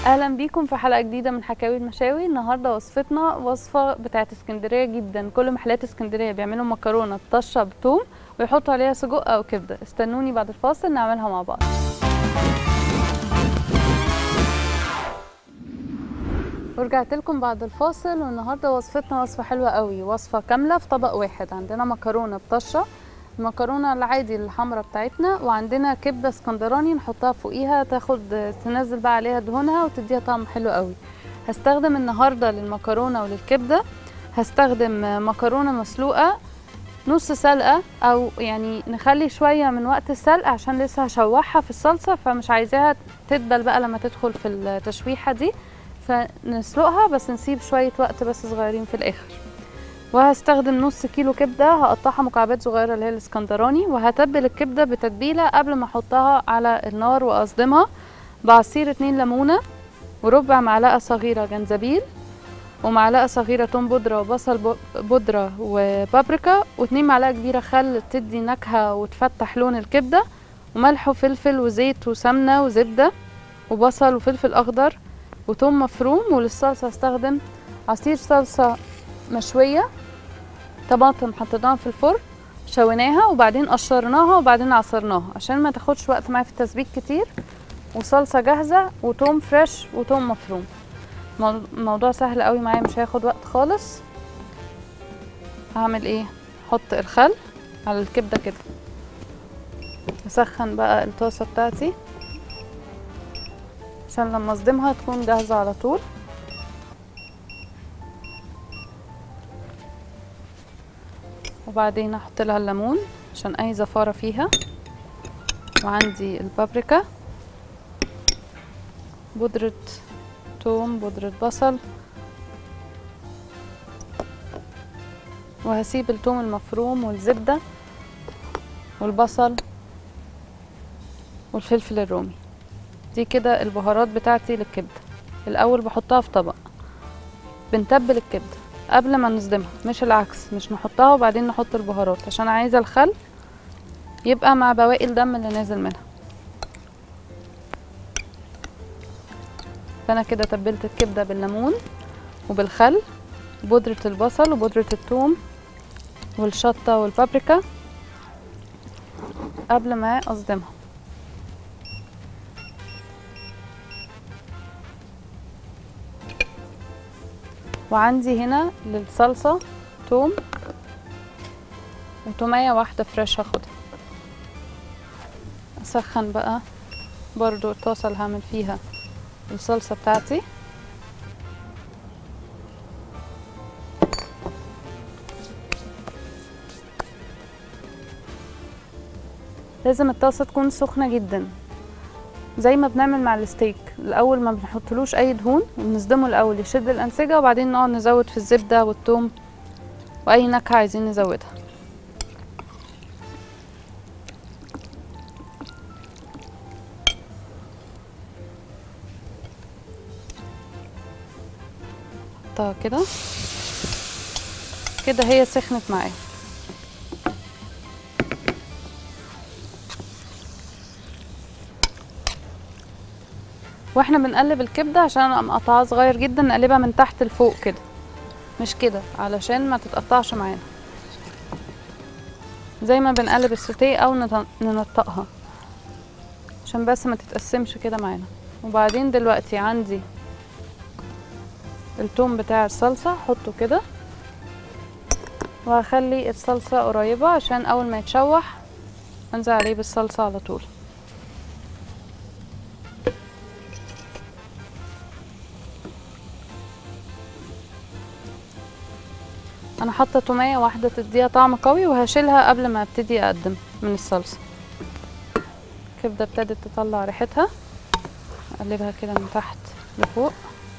اهلا بيكم في حلقه جديده من حكاوي المشاوي النهارده وصفتنا وصفه بتاعت اسكندريه جدا كل محلات اسكندريه بيعملوا مكرونه بطشه بتوم ويحطوا عليها سجق او كبده استنوني بعد الفاصل نعملها مع بعض ورجعت لكم بعد الفاصل والنهارده وصفتنا وصفه حلوه قوي وصفه كامله في طبق واحد عندنا مكرونه بطشه المكرونه العادي الحمراء بتاعتنا وعندنا كبده اسكندراني نحطها فوقيها تاخد تنزل بقى عليها دهونها وتديها طعم حلو قوي هستخدم النهارده للمكرونه وللكبده هستخدم مكرونه مسلوقه نص سلقه او يعني نخلي شويه من وقت السلق عشان لسه هشوحها في الصلصه فمش عايزاها تدبل بقى لما تدخل في التشويحه دي فنسلقها بس نسيب شويه وقت بس صغيرين في الاخر وهستخدم نص كيلو كبده هقطعها مكعبات صغيره اللي هي الاسكندراني وهتبل الكبده بتتبيله قبل ما احطها على النار واصدمها بعصير اتنين ليمونه وربع معلقه صغيره جنزبيل ومعلقه صغيره توم بودره وبصل بودره وبابريكا واتنين معلقه كبيره خل تدي نكهه وتفتح لون الكبده وملح وفلفل وزيت وسمنه وزبده وبصل وفلفل اخضر وتوم مفروم وللصلصه هستخدم عصير صلصه مشويه طماطم حطيناها في الفرن شويناها وبعدين قشرناها وبعدين عصرناها عشان ما تاخدش وقت معايا في التسبيك كتير وصلصه جاهزه وتوم فريش وتوم مفروم الموضوع سهل قوي معايا مش هياخد وقت خالص هعمل ايه احط الخل على الكبده كده اسخن بقى الطاسه بتاعتي عشان لما اصدمها تكون جاهزه على طول وبعدين احط لها الليمون عشان اي زفاره فيها وعندي البابريكا بودرة توم بودرة بصل وهسيب التوم المفروم والزبدة والبصل والفلفل الرومي دي كده البهارات بتاعتي للكبدة الأول بحطها في طبق بنتبل الكبدة قبل ما نصدمها مش العكس مش نحطها وبعدين نحط البهارات عشان عايزة الخل يبقى مع بواقي الدم اللي نازل منها فانا كده تبلت الكبده بالليمون وبالخل بودرة البصل وبودرة الثوم والشطة والبابريكا قبل ما اصدمها وعندي هنا للصلصة توم وتومية واحدة فريش هاخدها اسخن بقى برضو الطاسة اللي هعمل فيها الصلصة بتاعتي لازم الطاسة تكون سخنة جدا زي ما بنعمل مع الستيك الاول ما بنحطلوش اي دهون بنصدمه الاول يشد الانسجه وبعدين نقعد نزود في الزبده والثوم واي نكهه عايزين نزودها احطها كده كده هي سخنت معايا واحنا بنقلب الكبده عشان انا مقطعها صغير جدا نقلبها من تحت لفوق كده مش كده علشان ما تتقطعش معانا زي ما بنقلب السوتيه او ننطقها عشان بس ما تتقسمش كده معانا وبعدين دلوقتي عندي التوم بتاع الصلصة احطه كده وهخلي الصلصة قريبة عشان اول ما يتشوح انزل عليه بالصلصة على طول انا حاطه توميه واحده تديها طعم قوي وهشيلها قبل ما ابتدي اقدم من الصلصه الكبده ابتدت تطلع ريحتها اقلبها كده من تحت لفوق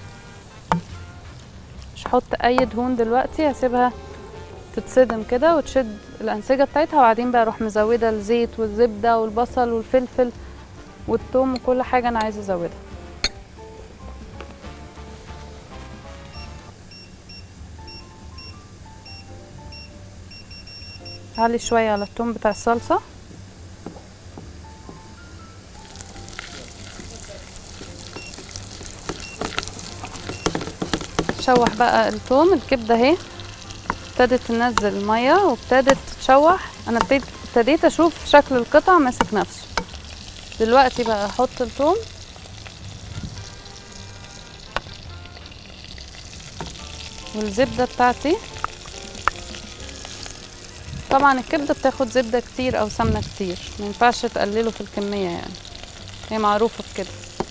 مش هحط اي دهون دلوقتي هسيبها تتصدم كده وتشد الانسجه بتاعتها وبعدين بقى اروح مزوده الزيت والزبده والبصل والفلفل والثوم وكل حاجه انا عايزه ازودها علي شويه على الثوم بتاع الصلصه نشوح بقى التوم الكبده اهي ابتدت تنزل ميه وابتدت تتشوح انا ابتديت ابتديت اشوف شكل القطع ماسك نفسه دلوقتي بقى احط التوم والزبده بتاعتي طبعا الكبده بتاخد زبده كتير او سمنه كتير ما ينفعش تقلله في الكميه يعني هي معروفه بكده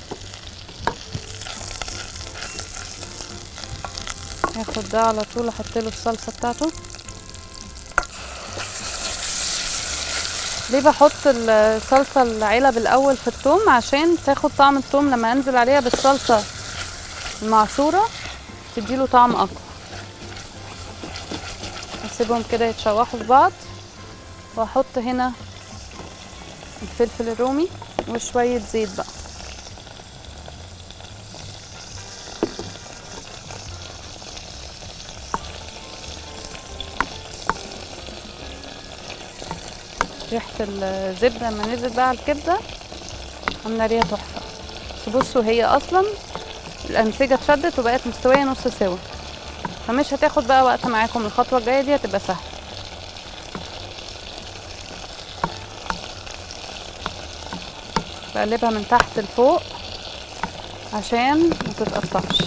هاخد ده على طول احط له الصلصه بتاعته ليه بحط الصلصه العلب الاول في الثوم عشان تاخد طعم الثوم لما انزل عليها بالصلصه المعصوره تديله طعم اقوى اسيبهم كده يتشوحوا في بعض واحط هنا الفلفل الرومي وشويه زيت بقى ريحه الزبده لما نزلت بقى على الكبده عامله ريحه تحفه بس بصوا هي اصلا الانسجه اتشدت وبقت مستويه نص سوا فمش هتاخد بقى وقت معاكم الخطوه الجايه دي هتبقى سهله بقلبها من تحت لفوق عشان ما تتقطعش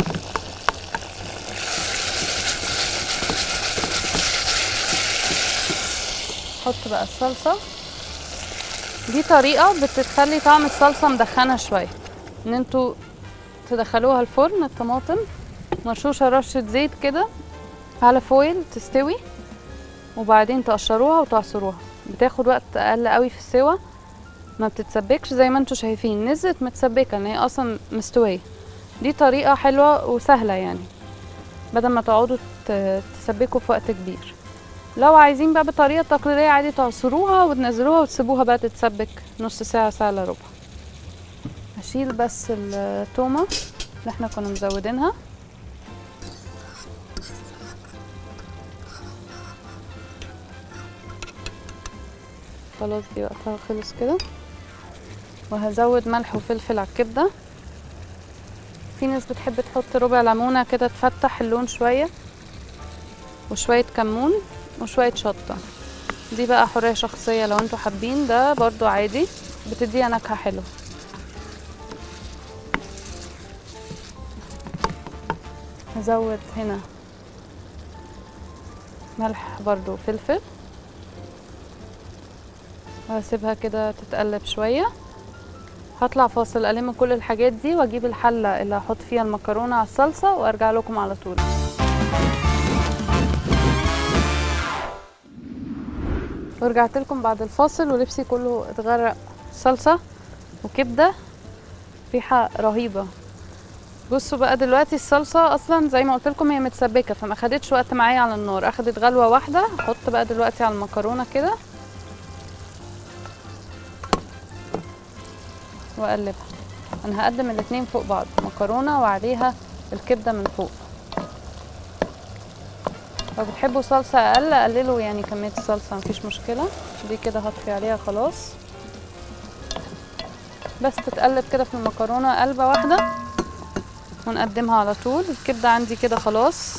احط بقى الصلصه دي طريقه بتخلي طعم الصلصه مدخنه شويه ان انتوا تدخلوها الفرن الطماطم مرشوشه رشه زيت كده على فويل تستوي وبعدين تقشروها وتعصروها بتاخد وقت اقل قوي في السوا ما بتتسبكش زي ما انتوا شايفين نزلت متسبكه ان هي اصلا مستويه دي طريقه حلوه وسهله يعني بدل ما تقعدوا تسبكوا في وقت كبير لو عايزين بقى بالطريقه التقليديه عادي تعصروها وتنزلوها وتسيبوها بقى تتسبك نص ساعه ساعه الا ربع هشيل بس التومه اللي احنا كنا مزودينها خلاص دي وقتها خلص كده وهزود ملح وفلفل على الكبده في ناس بتحب تحط ربع ليمونه كده تفتح اللون شويه وشويه كمون وشويه شطه دي بقى حريه شخصيه لو انتوا حابين ده برضو عادي بتديها نكهه حلوه هزود هنا ملح برضو وفلفل وهسيبها كده تتقلب شويه هطلع فاصل الم كل الحاجات دي واجيب الحله اللي هحط فيها المكرونه على الصلصه وارجع لكم على طول ورجعت لكم بعد الفاصل ولبسي كله اتغرق صلصه وكبده ريحه رهيبه بصوا بقى دلوقتي الصلصه اصلا زي ما قلت لكم هي متسبكه فما خدتش وقت معايا على النار اخدت غلوه واحده احط بقى دلوقتي على المكرونه كده واقلبها انا هقدم الاتنين فوق بعض مكرونه وعليها الكبده من فوق لو بتحبوا صلصه اقل قللوا يعني كميه الصلصه مفيش مشكله دي كده هطفي عليها خلاص بس تتقلب كده في المكرونه قلبه واحده ونقدمها على طول الكبده عندي كده خلاص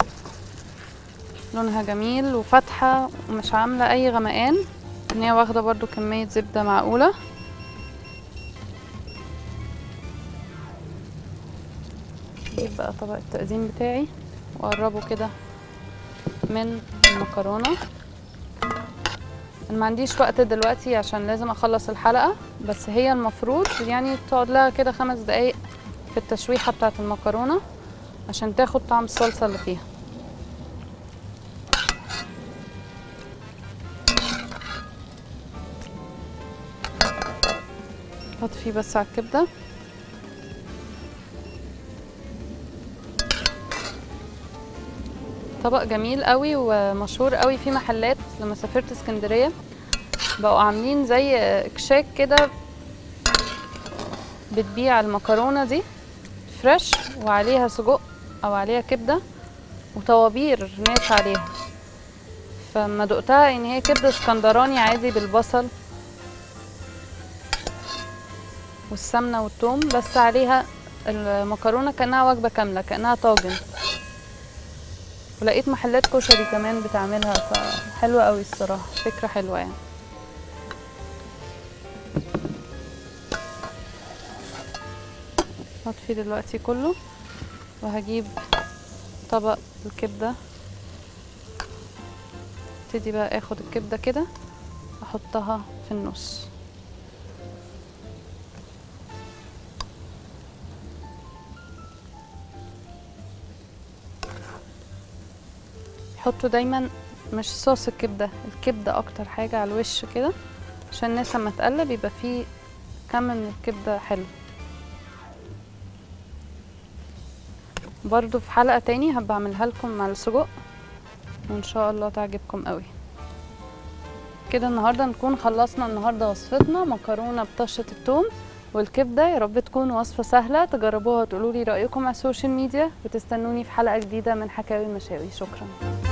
لونها جميل وفاتحه ومش عامله اي غمقان ان هي واخده برضو كميه زبده معقوله اجيب بقى طبق التقديم بتاعي واقربه كده من المكرونه انا ما عنديش وقت دلوقتي عشان لازم اخلص الحلقه بس هي المفروض يعني تقعد لها كده خمس دقايق في التشويحه بتاعه المكرونه عشان تاخد طعم الصلصه اللي فيها احط فيه بس على الكبده طبق جميل قوي ومشهور قوي في محلات لما سافرت اسكندريه بقوا عاملين زي كشاك كده بتبيع المكرونه دي فريش وعليها سجق او عليها كبده وطوابير ناس عليها فما دقتها ان هي كبده اسكندراني عادي بالبصل والسمنه والثوم بس عليها المكرونه كانها وجبه كامله كانها طاجن ولقيت محلات كشري كمان بتعملها فحلوة قوي الصراحة فكرة حلوة يعني هطفي دلوقتي كله وهجيب طبق الكبدة ابتدي بقى اخد الكبدة كده احطها في النص حطوا دايما مش صوص الكبدة الكبدة اكتر حاجة على الوش كده عشان الناس لما تقلب يبقى فيه كم من الكبدة حلو برضو في حلقة تاني هبقى اعملها لكم مع السجق وان شاء الله تعجبكم قوي كده النهاردة نكون خلصنا النهاردة وصفتنا مكرونة بطشة التوم والكبدة يا رب تكون وصفة سهلة تجربوها وتقولوا لي رأيكم على السوشيال ميديا وتستنوني في حلقة جديدة من حكاوي المشاوي شكرا